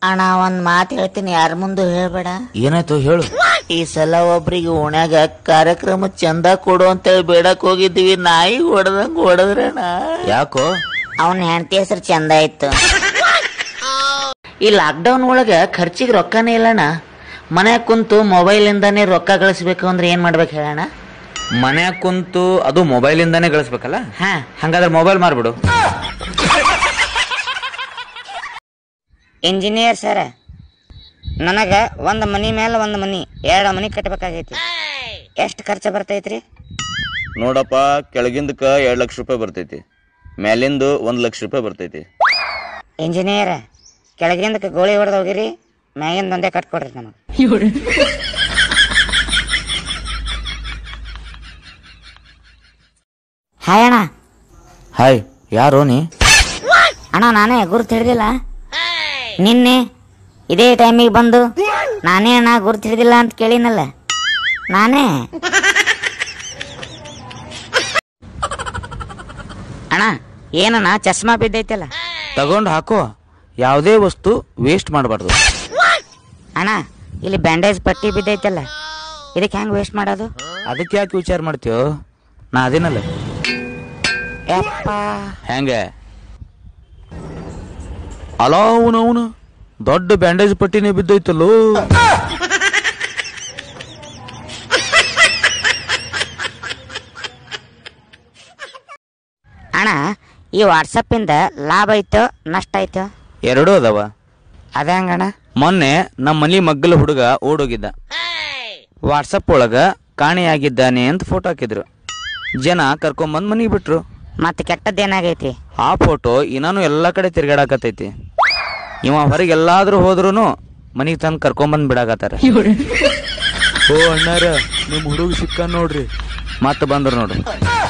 ಅಣ್ಣ ಒಂದ್ ಮಾತು ಹೇಳ್ತೀನಿ ಯಾರ ಮುಂದೆ ಹೇಳ್ಬೇಡ ಏನಾಯ್ತು ಹೇಳು ಈ ಸಲ ಒಬ್ರಿಗೆ ಓಣ್ಯಾಗ ಕಾರ್ಯಕ್ರಮ ಚಂದ ಕೊಡು ಅಂತೇಳಿ ಬೇಡಕ್ ಹೋಗಿದ್ವಿ ನಾಯಿ ಹೊಡೆದಂಗ ಹೊಡೆದ್ರಣ ಯಾಕೋ ಅವನ ಹೆಂಡತಿ ಹೆಸರು ಚಂದ ಇತ್ತು ಈ ಲಾಕ್ಡೌನ್ ಒಳಗ ಖರ್ಚಿಗೆ ರೊಕ್ಕನೇ ಇಲ್ಲಣ್ಣ ಮನ್ಯಾಗ ಕುಂತು ಮೊಬೈಲ್ ಇಂದಾನೆ ರೊಕ್ಕ ಗಳಿಸ್ಬೇಕು ಅಂದ್ರೆ ಏನ್ ಮಾಡ್ಬೇಕು ಹೇಳಣ್ಣ ಮನ್ಯಾಗ ಕುಂತು ಅದು ಮೊಬೈಲ್ ಇಂದಾನೇ ಗಳಿಸ್ಬೇಕಲ್ಲ ಹಾ ಹಂಗಾದ್ರೆ ಮೊಬೈಲ್ ಮಾರ್ಬಿಡು ಇಂಜಿನಿಯರ್ ಸರ್ ನನಗ ಒಂದ್ ಮನಿ ಮೇಲೆ ಒಂದ್ ಮನಿ ಎರಡು ಮನಿ ಕಟ್ಟಬೇಕಾಗೈತಿ ಎಷ್ಟು ಖರ್ಚು ಬರ್ತೈತ್ರಿ ನೋಡಪ್ಪ ಕೆಳಗಿಂದಕ್ಕ ಎರಡು ಲಕ್ಷ ರೂಪಾಯಿ ಬರ್ತೈತಿ ಮ್ಯಾಲಿಂದು ಒಂದು ಲಕ್ಷ ರೂಪಾಯಿ ಬರ್ತೈತಿ ಇಂಜಿನಿಯರ್ ಕೆಳಗಿಂದಕ್ಕೆ ಗೋಳಿ ಹೊಡೆದು ಹೋಗಿರಿ ಮ್ಯಾಗಿಂದ ಒಂದೇ ಕಟ್ಕೊಡ್ರಿ ನಮಗೆ ಹಾಯ್ ಅಣ್ಣ ಹಾಯ್ ಯಾರೋ ನೀ ಅಣ್ಣ ನಾನೇ ಗುರುತು ಹಿಡ್ದಿಲ್ಲ ನಿನ್ನೆ ಇದೇ ಟೈಮಿಗೆ ಬಂದು ನಾನೇ ಅಣ್ಣ ಗುರುತು ಹಿಡ್ದಿಲ್ಲ ಅಂತ ಕೇಳಿನಲ್ಲ ನಾನೇ ಅಣ್ಣ ಏನಣ್ಣ ಚಸ್ಮಾ ಬಿದ್ದೈತಲ್ಲ ತಗೊಂಡ್ ಹಾಕೋ ಯಾವುದೇ ವಸ್ತು ವೇಸ್ಟ್ ಮಾಡಬಾರ್ದು ಅಣ್ಣ ಇಲ್ಲಿ ಬ್ಯಾಂಡೇಜ್ ಪಟ್ಟಿ ಬಿದ್ದೈತಲ್ಲ ಇದಕ್ಕೆ ಹೆಂಗ್ ವೇಸ್ಟ್ ಮಾಡೋದು ಅದಕ್ಕೆ ಯಾಕೆ ವಿಚಾರ ಮಾಡ್ತೀಯೋ ನಾ ಅದೇನಲ್ಲ ಯಪ್ಪ ಹೆಂಗೆ ಅಲ ಅವನು ಅವನು ದೊಡ್ಡ ಬ್ಯಾಂಡೇಜ್ ಪಟ್ಟಿನೇ ಬಿದ್ದೈತಲ್ಲೋ ಅಣ್ಣ ಈ ವಾಟ್ಸಪ್ಪಿಂದ ಲಾಭ ಐತೋ ನಷ್ಟ ಐತೋ ಎರಡೂ ಅದಾವ ಅದ ಹೆಂಗಣ್ಣ ಮೊನ್ನೆ ನಮ್ಮ ಮನಿ ಮಗ್ಗಲ ಹುಡುಗ ಓಡೋಗಿದ್ದ ವಾಟ್ಸಪ್ ಒಳಗ ಕಾಣೆಯಾಗಿದ್ದಾನೆ ಅಂತ ಫೋಟೋ ಹಾಕಿದ್ರು ಜನ ಕರ್ಕೊಂಬಂದ್ ಮನಿಗೆ ಬಿಟ್ರು ಮತ್ತೆ ಕೆಟ್ಟದ್ದೇನಾಗೈತಿ ಆ ಫೋಟೋ ಇನ್ನಾನು ಎಲ್ಲ ಕಡೆ ತಿರ್ಗಾಡಕತ್ತೈತಿ ಇವ ಹೊರಗೆ ಎಲ್ಲಾದ್ರೂ ಹೋದ್ರೂ ಮನಿಗೆ ತಂದು ಕರ್ಕೊಂಬಂದ್ ಬಿಡಾಕತ್ತಾರ ಓ ಅಣ್ಣಾರ ನಿಮ್ ಹುಡುಗ ಸಿಕ್ಕ ನೋಡ್ರಿ ಮತ್ತ ಬಂದ್ರು ನೋಡ್ರಿ